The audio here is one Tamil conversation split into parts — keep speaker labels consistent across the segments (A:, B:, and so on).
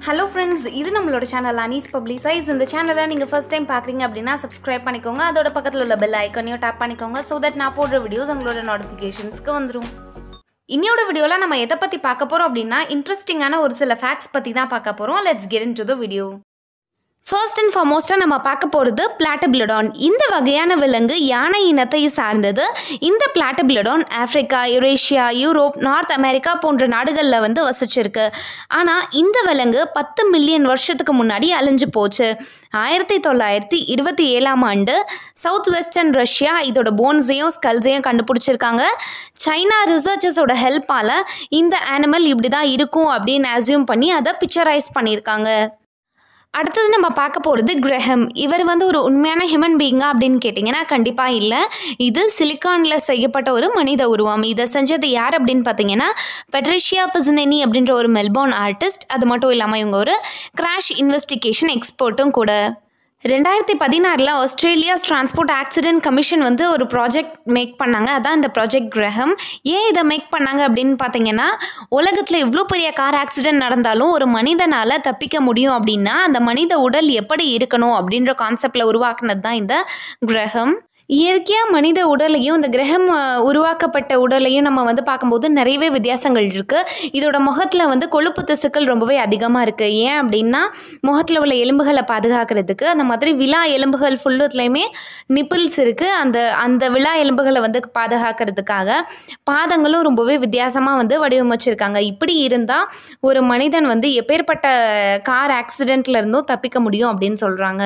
A: ஹலோ ஃப்ரெண்ட்ஸ் இது நம்மளோட சேனல் அனீஸ் பப்ளிசைஸ் இந்த சேனலை நீங்கள் ஃபர்ஸ்ட் டைம் பார்க்குறீங்க அப்படின்னா சப்ஸ்கிரைப் பண்ணிக்கோங்க அதோட பக்கத்தில் உள்ள பெல் ஐக்கனையும் டேப் பண்ணிக்கோங்க ஸோ தட் நான் போடுற வீடியோஸ் உங்களோட நோட்டிஃபிகேஷன்ஸ்க்கு வந்துடும் இன்னையோட வீடியோவில் நம்ம எதை பற்றி பார்க்க போகிறோம் அப்படின்னா இன்ட்ரெஸ்டிங்கான ஒரு சில ஃபேக்ட்ஸ் பற்றி தான் பார்க்க போகிறோம் let's get into the video first and ஃபார்மோஸ்ட்டாக நம்ம பார்க்க போகிறது பிளாட்டபிளடான் இந்த வகையான விலங்கு யானை இனத்தை சார்ந்தது இந்த பிளாட்டபிளடான் ஆப்பிரிக்கா யுரேஷியா யூரோப் நார்த் அமெரிக்கா போன்ற நாடுகளில் வந்து வசிச்சிருக்கு ஆனால் இந்த விலங்கு பத்து மில்லியன் வருஷத்துக்கு முன்னாடி அழிஞ்சு போச்சு ஆயிரத்தி தொள்ளாயிரத்தி இருபத்தி ஏழாம் ஆண்டு சவுத் வெஸ்டர்ன் ரஷ்யா இதோட போன்ஸையும் ஸ்கல்ஸையும் கண்டுபிடிச்சிருக்காங்க சைனா ரிசர்ச்சர்ஸோட ஹெல்ப்பால் இந்த அனிமல் இப்படி தான் இருக்கும் அப்படின்னு அசியூம் பண்ணி அதை பிக்சரைஸ் பண்ணியிருக்காங்க அடுத்தது நம்ம பார்க்க போகிறது கிரஹம் இவர் வந்து ஒரு உண்மையான ஹியூமன் பீயிங்கா அப்படின்னு கேட்டிங்கன்னா கண்டிப்பாக இல்லை இது சிலிக்கானில் செய்யப்பட்ட ஒரு மனித உருவம் இதை செஞ்சது யார் அப்படின்னு பார்த்தீங்கன்னா பெட்ரிஷியா பிசினெனி அப்படின்ற ஒரு மெல்போர்ன் ஆர்டிஸ்ட் அது மட்டும் இல்லாமல் இவங்க ஒரு கிராஷ் இன்வெஸ்டிகேஷன் எக்ஸ்பர்ட்டும் கூட ரெண்டாயிரத்தி பதினாறில் ஆஸ்திரேலியாஸ் டிரான்ஸ்போர்ட் ஆக்சிடென்ட் கமிஷன் வந்து ஒரு ப்ராஜெக்ட் மேக் பண்ணாங்க அதான் இந்த ப்ராஜெக்ட் கிரகம் ஏன் இதை மேக் பண்ணாங்க அப்படின்னு பார்த்தீங்கன்னா உலகத்தில் இவ்வளோ பெரிய கார் ஆக்சிடென்ட் நடந்தாலும் ஒரு மனிதனால் தப்பிக்க முடியும் அப்படின்னா அந்த மனித உடல் எப்படி இருக்கணும் அப்படின்ற கான்செப்டில் உருவாக்குனது தான் இந்த கிரகம் இயற்கையாக மனித உடலையும் இந்த கிரகம் அஹ், உருவாக்கப்பட்ட உடலையும் நம்ம வந்து பார்க்கும்போது நிறையவே வித்தியாசங்கள் இருக்குது இதோட முகத்தில் வந்து கொழுப்பு திசுக்கள் ரொம்பவே அதிகமாக இருக்குது ஏன் அப்படின்னா முகத்தில் உள்ள எலும்புகளை பாதுகாக்கிறதுக்கு அந்த மாதிரி விழா எலும்புகள் ஃபுல்லுத்துலேயுமே நிப்பிள்ஸ் இருக்குது அந்த அந்த விழா எலும்புகளை வந்து பாதுகாக்கிறதுக்காக பாதங்களும் ரொம்பவே வித்தியாசமாக வந்து வடிவமைச்சிருக்காங்க இப்படி இருந்தால் ஒரு மனிதன் வந்து எப்பேற்பட்ட கார் ஆக்சிடெண்ட்ல இருந்தும் தப்பிக்க முடியும் அப்படின்னு சொல்கிறாங்க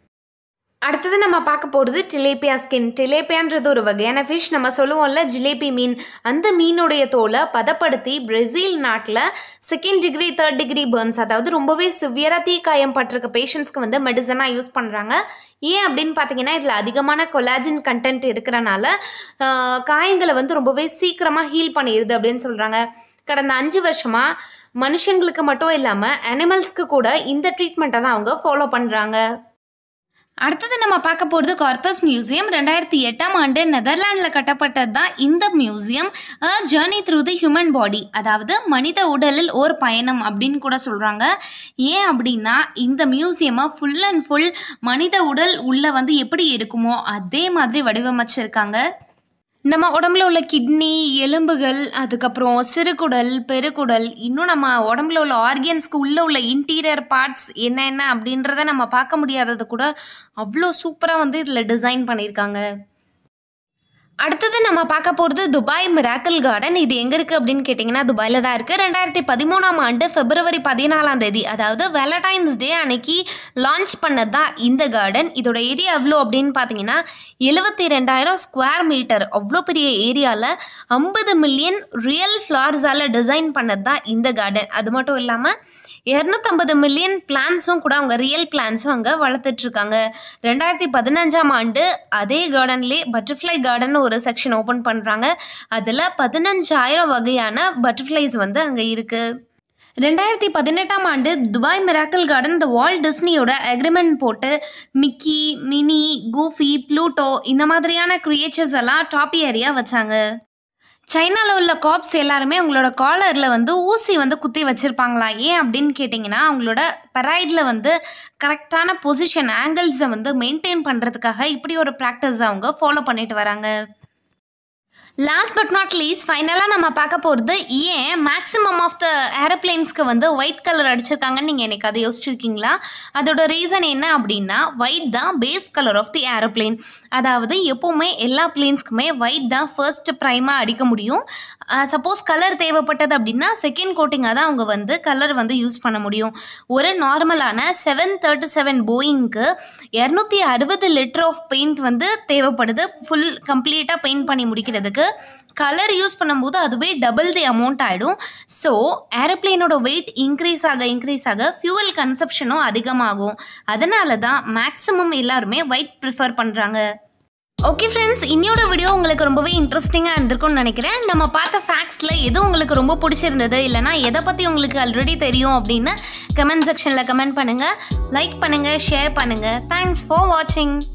A: அடுத்தது நம்ம பார்க்க போகிறது டிலேப்பியா ஸ்கின் டிலேப்பியான்றது ஒரு வகையான ஃபிஷ் நம்ம சொல்லுவோம்ல ஜிலேபி மீன் அந்த மீனுடைய தோலை பதப்படுத்தி பிரேசில் நாட்டில் second degree third degree burns அதாவது ரொம்பவே சிவியராக தீக்காயம் பட்டிருக்க பேஷண்ட்ஸ்க்கு வந்து மெடிசனாக யூஸ் பண்ணுறாங்க ஏன் அப்படின்னு பார்த்தீங்கன்னா இதில் அதிகமான கொலாஜின் கண்டென்ட் இருக்கிறனால ஆஹ், காயங்களை வந்து ரொம்பவே சீக்கிரமாக ஹீல் பண்ணிடுது அப்படின்னு சொல்கிறாங்க கடந்த அஞ்சு வருஷமாக மனுஷங்களுக்கு மட்டும் இல்லாமல் அனிமல்ஸ்க்கு கூட இந்த ட்ரீட்மெண்ட்டை தான் அவங்க ஃபாலோ பண்ணுறாங்க அடுத்தது நம்ம பார்க்க போகிறது கார்பஸ் மியூசியம் ரெண்டாயிரத்தி எட்டாம் ஆண்டு நெதர்லாண்டில் கட்டப்பட்டது தான் இந்த museum a journey through the human body அதாவது மனித உடலில் ஓர் பயணம் அப்படின்னு கூட சொல்கிறாங்க ஏன் அப்படின்னா இந்த மியூசியமை ஃபுல் அண்ட் ஃபுல் மனித உடல் உள்ளே வந்து எப்படி இருக்குமோ அதே மாதிரி வடிவமைச்சிருக்காங்க நம்ம உடம்புல உள்ள கிட்னி எலும்புகள் அதுக்கப்புறம் சிறுகுடல் பெருக்குடல் இன்னும் நம்ம உடம்புல உள்ள ஆர்கன்ஸ்க்கு உள்ளே உள்ள இன்டீரியர் பார்ட்ஸ் என்ன என்ன அப்படின்றத நம்ம பார்க்க முடியாதது கூட அவ்வளோ சூப்பராக வந்து இதில் டிசைன் பண்ணியிருக்காங்க அடுத்தது நம்ம பார்க்க போகிறது துபாய் மிராக்கிள் கார்டன் இது எங்கே இருக்குது அப்படின்னு கேட்டிங்கன்னா துபாயில் தான் இருக்குது ரெண்டாயிரத்தி பதிமூணாம் ஆண்டு பிப்ரவரி பதினாலாம் தேதி அதாவது வேலண்டைன்ஸ் டே அன்னைக்கு லான்ச் பண்ணது தான் இந்த கார்டன் இதோட ஏரியா எவ்வளோ அப்படின்னு பார்த்தீங்கன்னா எழுபத்தி ரெண்டாயிரம் ஸ்கொயர் மீட்டர் அவ்வளோ பெரிய ஏரியாவில் ஐம்பது மில்லியன் ரியல் ஃப்ளார்ஸால் டிசைன் பண்ணது தான் இந்த கார்டன் அது மட்டும் இல்லாமல் இரநூத்தம்பது மில்லியன் பிளான்ஸும் கூட அவங்க ரியல் பிளான்ஸும் அங்கே வளர்த்துட்ருக்காங்க ரெண்டாயிரத்தி பதினஞ்சாம் ஆண்டு அதே கார்டன்லேயே பட்டர்ஃப்ளை கார்டன் ஒரு செக்ஷன் ஓப்பன் பண்ணுறாங்க அதில் பதினஞ்சாயிரம் வகையான பட்டர்ஃப்ளைஸ் வந்து அங்கே இருக்குது ரெண்டாயிரத்தி பதினெட்டாம் ஆண்டு துபாய் மிராக்கிள் கார்டன் இந்த வால் டிஸ்னியோட அக்ரிமெண்ட் போட்டு மிக்கி மினி கூஃபி ப்ளூட்டோ இந்த மாதிரியான கிரியேச்சர்ஸ் எல்லாம் டாப் ஏரியா வச்சாங்க சைனாவில் உள்ள காப்ஸ் எல்லாருமே அவங்களோட காலரில் வந்து ஊசி வந்து குத்தி வச்சுருப்பாங்களா ஏன் அப்படின்னு கேட்டிங்கன்னா அவங்களோட பெரைடில் வந்து கரெக்டான பொசிஷன் ஆங்கிள்ஸை வந்து மெயின்டைன் பண்ணுறதுக்காக இப்படி ஒரு ப்ராக்டிஸ் அவங்க ஃபாலோ பண்ணிட்டு வராங்க லாஸ்ட் பட் நாட் லீஸ்ட் ஃபைனலாக நம்ம பார்க்க போகிறது ஏன் மேக்ஸிமம் ஆஃப் த ஏரோப்ளைன்ஸ்க்கு வந்து ஒயிட் கலர் அடிச்சிருக்காங்கன்னு நீங்கள் எனக்கு அதை யோசிச்சிருக்கீங்களா அதோட ரீசன் என்ன அப்படின்னா ஒயிட் தான் base colour of the aeroplane அதாவது எப்போவுமே எல்லா பிளேன்ஸ்க்குமே ஒயிட் தான் ஃபர்ஸ்ட் ப்ரைமாக அடிக்க முடியும் சப்போஸ் கலர் தேவைப்பட்டது அப்படின்னா செகண்ட் கோட்டிங்காக தான் அவங்க வந்து கலர் வந்து யூஸ் பண்ண முடியும் ஒரு நார்மலான செவன் தேர்ட்டி செவன் போயிங்க்கு இரநூத்தி அறுபது லிட்டர் ஆஃப் பெயிண்ட் வந்து தேவைப்படுது ஃபுல் கம்ப்ளீட்டாக பெயிண்ட் பண்ணி முடிக்கிறதுக்கு கலர் யூஸ் பண்ணும்போது அதுவே டபுள் தி அமௌண்ட் ஆகிடும் ஸோ ஏரோப்ளேனோட வெயிட் இன்க்ரீஸ் ஆக இன்க்ரீஸ் ஆக ஃபியூவல் கன்சப்ஷனும் அதிகமாகும் அதனால தான் மேக்ஸிமம் எல்லாருமே ஒயிட் ப்ரிஃபர் பண்ணுறாங்க ஓகே ஃப்ரெண்ட்ஸ் இன்னியோட வீடியோ உங்களுக்கு ரொம்பவே இன்ட்ரெஸ்டிங்காக இருந்திருக்கும்னு நினைக்கிறேன் நம்ம பார்த்த ஃபேக்ட்ஸில் எது உங்களுக்கு ரொம்ப பிடிச்சிருந்தது இல்லைனா எதை பற்றி உங்களுக்கு ஆல்ரெடி தெரியும் அப்படின்னு கமெண்ட் செக்ஷனில் கமெண்ட் பண்ணுங்கள் லைக் பண்ணுங்கள் ஷேர் பண்ணுங்கள் தேங்க்ஸ் ஃபார் வாட்சிங்